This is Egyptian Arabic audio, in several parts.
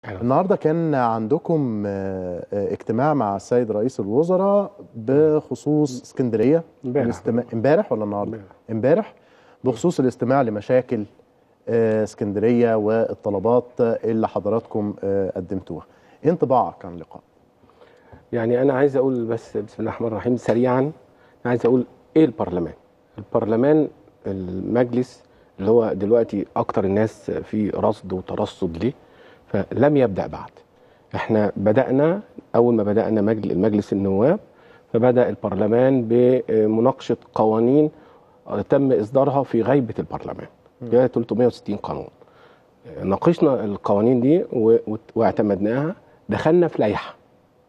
أهلا. النهارده كان عندكم آه، آه، اجتماع مع السيد رئيس الوزراء بخصوص اسكندريه امبارح. الاستماع- امبارح ولا النهارده؟ امبارح. امبارح بخصوص الاستماع لمشاكل آه، اسكندريه والطلبات اللي حضراتكم آه، قدمتوها. ايه انطباعك عن اللقاء؟ يعني انا عايز اقول بس بسم الله الرحمن الرحيم سريعا عايز اقول ايه البرلمان البرلمان المجلس اللي هو دلوقتي اكتر الناس في رصد وترصد ليه فلم يبدا بعد احنا بدانا اول ما بدانا مجل- مجلس النواب فبدا البرلمان بمناقشه قوانين تم اصدارها في غيبه البرلمان هي 360 قانون ناقشنا القوانين دي و- واعتمدناها دخلنا في لائحه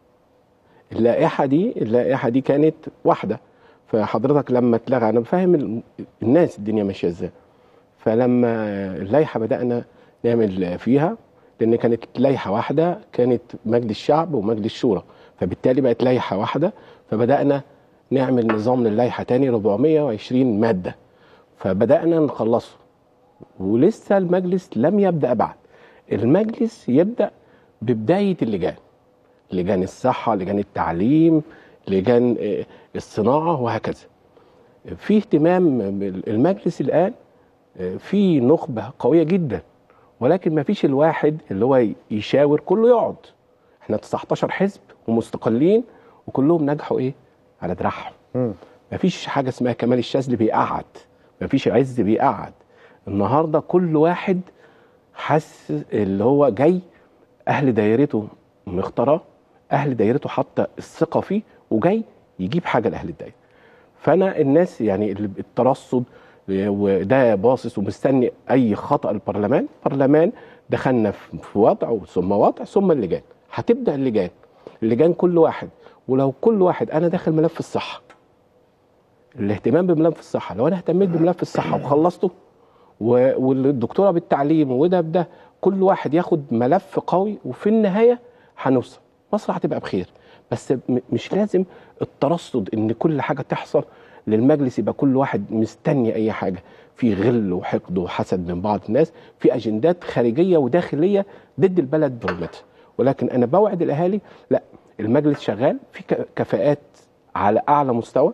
اللائحه دي اللائحه دي كانت واحده فحضرتك لما اتلغى انا بفهم ال- الناس الدنيا ماشيه ازاي فلما اللائحه بدانا نعمل فيها لان كانت لائحه واحده كانت مجلس الشعب ومجلس الشورى فبالتالي بقت لائحه واحده فبدانا نعمل نظام للائحه تاني 420 ماده فبدانا نخلصه ولسه المجلس لم يبدا بعد المجلس يبدا ببدايه اللجان لجان الصحة لجان التعليم لجان آه، الصناعة وهكذا في اهتمام المجلس الآن آه، في نخبة قوية جدا ولكن ما فيش الواحد اللي هو يشاور كله يقعد احنا 19 حزب ومستقلين وكلهم نجحوا ايه على دراعهم مم. ما فيش حاجة اسمها كمال الشاذلي بيقعد ما فيش عز بيقعد النهاردة كل واحد حس اللي هو جاي اهل دايرته مختاراه اهل دايرته حاطه الثقه فيه وجاي يجيب حاجه لاهل الدايره فانا الناس يعني اللي الترصد وده باصص ومستني اي خطا البرلمان البرلمان دخلنا في في وضع ثم وضع ثم اللجان هتبدا اللجان اللجان كل واحد ولو كل واحد انا داخل ملف الصحه الاهتمام بملف الصحه لو انا اهتميت بملف الصحه وخلصته و- والدكتوره بالتعليم وده بده كل واحد ياخد ملف قوي وفي النهايه هنوصل مصر هتبقى بخير بس م- مش لازم الترصد ان كل حاجه تحصل للمجلس يبقى كل واحد مستني اي حاجه في غل وحقد وحسد من بعض الناس في اجندات خارجيه وداخليه ضد البلد برمتها ولكن انا بوعد الاهالي لا المجلس شغال في ك- كفاءات على اعلى مستوى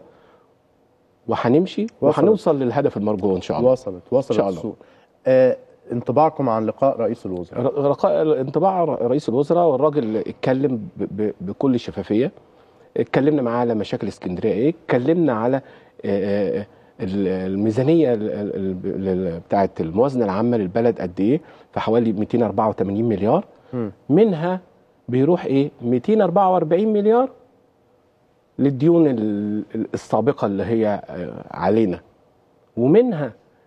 وهنمشي وصلت. وهنوصل للهدف المرجو ان شاء الله وصلت وصلت إن شاء الله. الصورة. آه، انطباعكم عن لقاء رئيس الوزراء؟ ر- رقاء انطباع رئيس الوزراء والراجل اتكلم ب- ب- بكل شفافيه اتكلمنا معاه على مشاكل اسكندريه ايه اتكلمنا على آه، آه، ال- الميزانيه ال- ال- ال- بتاعه الموازنه العامه للبلد قد ايه فحوالي 284 مليار مم. منها بيروح ايه 244 مليار للديون ال- ال- السابقه اللي هي آه، علينا ومنها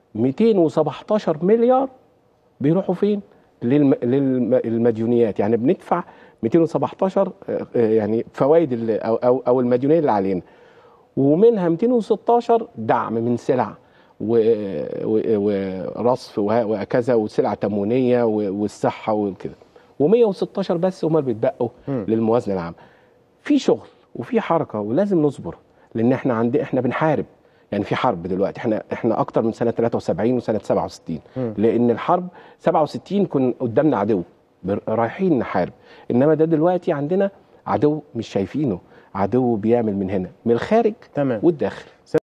217 مليار بيروحوا فين؟ للم... للمديونيات يعني بندفع 217 آه، آه، يعني فوائد ال- او او او المديونيه اللي علينا ومنها 216 دعم من سلع و- و- ورصف وه- وهكذا وسلع تموينيه و- والصحه وكده و116 بس هم اللي بيتبقوا مم. للموازنه العامه في شغل وفي حركه ولازم نصبر لان احنا عندي احنا بنحارب يعني في حرب دلوقتي احنا احنا اكتر من سنه 73 وسنه 67 مم. لان الحرب 67 كن قدامنا عدو بر- رايحين نحارب انما ده دلوقتي عندنا عدو مش شايفينه عدو بيعمل من هنا من الخارج تمام والداخل